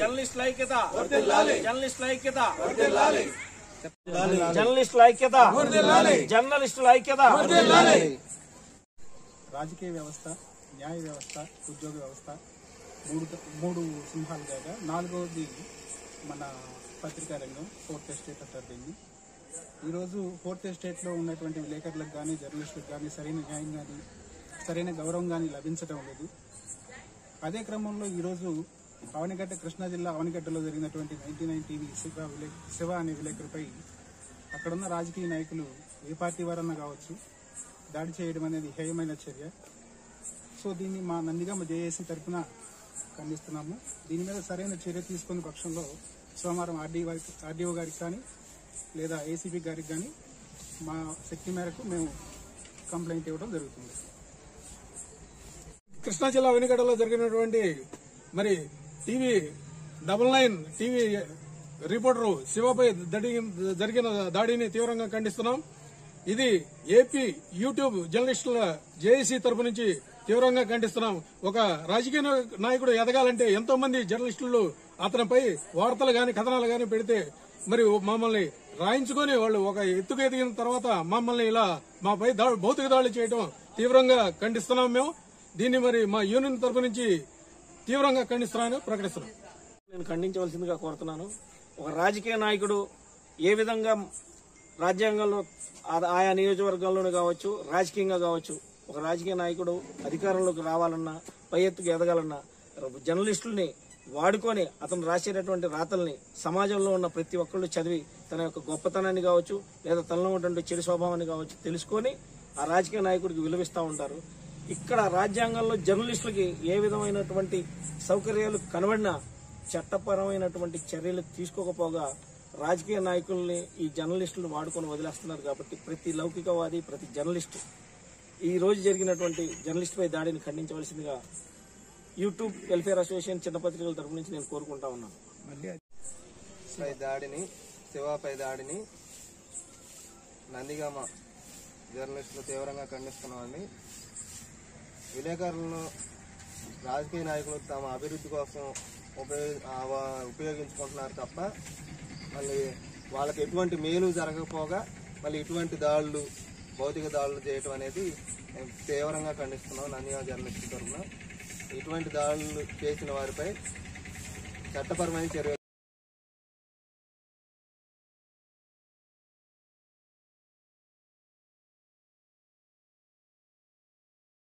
జర్నలిస్టుల ఐక్యత జర్నలిస్టుల ఐక్యత జర్నలిస్టుల ఐక్యత జర్నలిస్టుల ఐక్యత రాజకీయ వ్యవస్థ న్యాయ వ్యవస్థ ఉద్యోగ వ్యవస్థ మూడు మూడు సింహాలు కాగా నాలుగవది మన పత్రికా రంగం ఫోర్త్ ఎస్టేట్ అంటారు దీన్ని ఈరోజు ఫోర్త్ ఎస్టేట్లో ఉన్నటువంటి విలేకరులకు కానీ జర్నలిస్టులకు కానీ సరైన న్యాయం కానీ సరైన గౌరవం కానీ లభించడం లేదు అదే క్రమంలో ఈరోజు అవనిగడ్డ కృష్ణా జిల్లా అవనిగడ్డలో జరిగినటువంటి నైన్టీ నైన్ టీవీ శివ విలే శివ అనే విలేకరుపై అక్కడున్న రాజకీయ నాయకులు ఏ పార్టీ వారన్నా కావచ్చు దాడి చేయడం అనేది హేయమైన చర్య సో దీన్ని మా నందిగామ జేఏసీ తరఫున ఖండిస్తున్నాము దీని మీద సరైన చర్య తీసుకునే పక్షంలో సోమవారం ఆర్డీఓ ఆర్డీఓ గారికి కానీ లేదా ఏసీబీ గారికి కానీ మా శక్తి మేరకు మేము కంప్లైంట్ ఇవ్వడం జరుగుతుంది కృష్ణా జిల్లా వెనుకడలో జరిగినటువంటి మరి TV double nine TV reporter శివపై దడి జరిగిన దాడిని తీవ్రంగా ఖండిస్తున్నాం ఇది ఏపీ యూట్యూబ్ జర్నలిస్టుల జేఏసీ తరపు నుంచి తీవ్రంగా ఖండిస్తున్నాం ఒక రాజకీయ నాయకుడు ఎదగాలంటే ఎంతో మంది జర్నలిస్టులు అతనిపై వార్తలు గాని కథనాలు గాని పెడితే మరి మమ్మల్ని రాయించుకొని వాళ్ళు ఒక ఎత్తుకు ఎదిగిన తర్వాత మమ్మల్ని ఇలా మాపై దా- భౌతిక దాడులు చేయడం తీవ్రంగా ఖండిస్తున్నాం మేము దీన్ని మరి మా యూనియన్ తరపు నుంచి తీవ్రంగా ఖండిస్తున్నామని ప్రకటిస్తున్నాం నేను ఖండించవలసిందిగా కోరుతున్నాను ఒక రాజకీయ నాయకుడు ఏ విధంగా రాజ్యాంగంలో ఆ- ఆయా నియోజకవర్గాల్లోనే కావచ్చు రాజకీయంగా కావచ్చు ఒక రాజకీయ నాయకుడు అధికారంలోకి రావాలన్నా పై ఎత్తుకు ఎదగాలన్నా జర్నలిస్టుల్ని వాడుకొని అతను రాసేటటువంటి రాతల్ని సమాజంలో ఉన్న ప్రతి ఒక్కళ్ళు చదివి తన యొక్క గొప్పతనాన్ని కావచ్చు లేదా తనలో ఉన్నటువంటి చెడు స్వభావాన్ని కావచ్చు తెలుసుకొని ఆ రాజకీయ నాయకుడికి విలువిస్తూ ఉంటారు ఇక్కడ రాజ్యాంగంలో జర్నలిస్టులకి ఏ విధమైనటువంటి సౌకర్యాలు కనబడినా చట్టపరమైనటువంటి చర్యలు తీసుకోకపోగా రాజకీయ నాయకుల్ని ఈ జర్నలిస్టులు వాడుకొని వదిలేస్తున్నారు కాబట్టి ప్రతి లౌకికవాది ప్రతి జర్నలిస్టు ఈ రోజు జరిగినటువంటి జర్నలిస్టుపై దాడిని ఖండించవలసిందిగా యూట్యూబ్ వెల్ఫేర్ అసోసియేషన్ చిన్న పత్రికల తరపు నుంచి నేను కోరుకుంటా ఉన్నాను పై దాడిని శివాపై దాడిని నందిగామ జర్నలిస్టులు తీవ్రంగా ఖండిస్తున్నామండి విలేకరులను రాజకీయ నాయకులు తమ అభివృద్ధి కోసం ఉపయోగి ఆ వా- ఉపయోగించుకుంటున్నారు తప్ప మళ్ళీ వాళ్ళకి ఎటువంటి మేలు జరగకపోగా మళ్ళీ ఇటువంటి దాడులు భౌతిక దాడులు చేయటం అనేది మేము తీవ్రంగా ఖండిస్తున్నాం నందిగామ జర్నలిస్టుల తరఫున ఇటువంటి దాడులు చేసిన వారిపై చట్టపరమైన చర్య